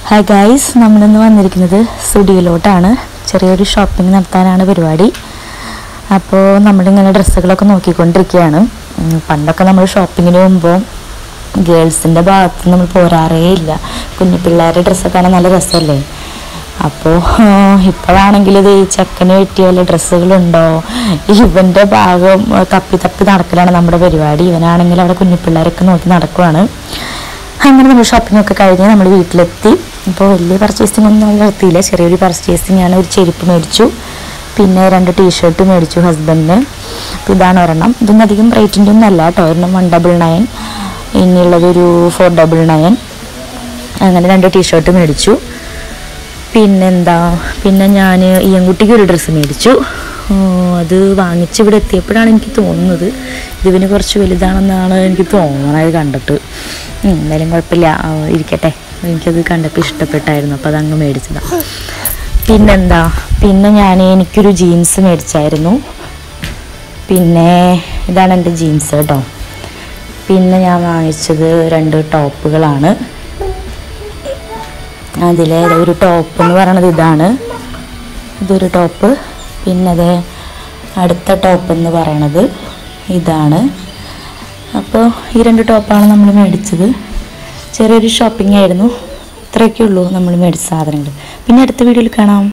hi guys നമ്മളിന്ന് വന്നിരിക്കുന്നത് സ്റ്റുഡിയോയിലോട്ടാണ് ചെറിയൊരു ഷോപ്പിംഗ് നടത്താനാണ് പരിപാടി അപ്പോൾ നമ്മളിങ്ങനെ ഡ്രസ്സുകളൊക്കെ നോക്കിക്കൊണ്ടിരിക്കുകയാണ് ഉം, പണ്ടൊക്കെ നമ്മൾ ഷോപ്പിങ്ങിന് പോകുമ്പോൾ ഗേൾസിൻ്റെ ഭാഗത്ത് നമ്മൾ പോരാറേ ഇല്ല കുഞ്ഞു പിള്ളേരുടെ ഡ്രസ്സൊക്കെ കാണാൻ നല്ല രസമല്ലേ അപ്പോൾ ഇപ്പോഴാണെങ്കിൽ ഇത് ഈ ചെക്കന് പറ്റിയ വല്ല ഡ്രസ്സുകളുണ്ടോ ഇവൻ്റെ ഭാഗം ആ, തപ്പി തപ്പി നടക്കലാണ് നമ്മുടെ പരിപാടി ഇവനാണെങ്കിൽ അവിടെ കുഞ്ഞു പിള്ളേരൊക്കെ നോക്കി നടക്കുവാണ് അങ്ങനെ നമ്മൾ ഷോപ്പിംഗ് ഒക്കെ കഴിഞ്ഞ് നമ്മൾ വീട്ടിലെത്തി ഇപ്പോൾ വലിയ പർച്ചേസിംഗ് ഒന്നും നമ്മൾ നടത്തിയില്ല ചെറിയൊരു പർച്ചേസിംഗ് ആണ് ഒരു ചെരുപ്പ് മേടിച്ചു പിന്നെ രണ്ട് ടീഷർട്ട് മേടിച്ചു ഹസ്ബൻഡിന് അപ്പോൾ ഇതാണ് ഒരെണ്ണം ഇതൊന്നും അധികം റേറ്റിൻ്റെ ഒന്നും അല്ല കേട്ടോ ഒരെണ്ണം വൺ ഡബിൾ നയൻ ഇനിയുള്ളതൊരു ഫോർ ഡബിൾ നയൻ അങ്ങനെ രണ്ട് ടീഷർട്ട് മേടിച്ചു പിന്നെന്താ പിന്നെ ഞാൻ ഈയൻകുട്ടിക്ക് ഒരു ഡ്രസ്സ് മേടിച്ചു ഓ, അത് വാങ്ങിച്ച് ഇവിടെ എത്തിയപ്പോഴാണ് എനിക്ക് തോന്നുന്നത് ഇതിന് കുറച്ച് വലുതാണെന്നാണ് എനിക്ക് തോന്നണത് കണ്ടിട്ട് ഉം, എന്തായാലും കുഴപ്പമില്ല ആ, ഇരിക്കട്ടെ എനിക്കത് കണ്ടപ്പോൾ ഇഷ്ടപ്പെട്ടായിരുന്നു അപ്പോൾ അതങ്ങ് മേടിച്ചതാണ് പിന്നെന്താ പിന്നെ ഞാൻ എനിക്കൊരു ജീൻസ് മേടിച്ചായിരുന്നു പിന്നെ ഇതാണ് എൻ്റെ ജീൻസ് കേട്ടോ പിന്നെ ഞാൻ വാങ്ങിച്ചത് രണ്ട് ടോപ്പുകളാണ് അതിലെ ഒരു ടോപ്പ് എന്ന് പറയണത് ഇതാണ് ഇതൊരു ടോപ്പ് പിന്നെ അത് അടുത്ത ടോപ്പ് എന്ന് പറയണത് ഇതാണ് അപ്പോൾ ഈ രണ്ട് ടോപ്പാണ് നമ്മൾ മേടിച്ചത് ചെറിയൊരു ഷോപ്പിംഗ് ആയിരുന്നു ഇത്രയൊക്കെ ഉള്ളൂ നമ്മൾ മേടിച്ച സാധനങ്ങൾ പിന്നെ അടുത്ത വീഡിയോയിൽ കാണാം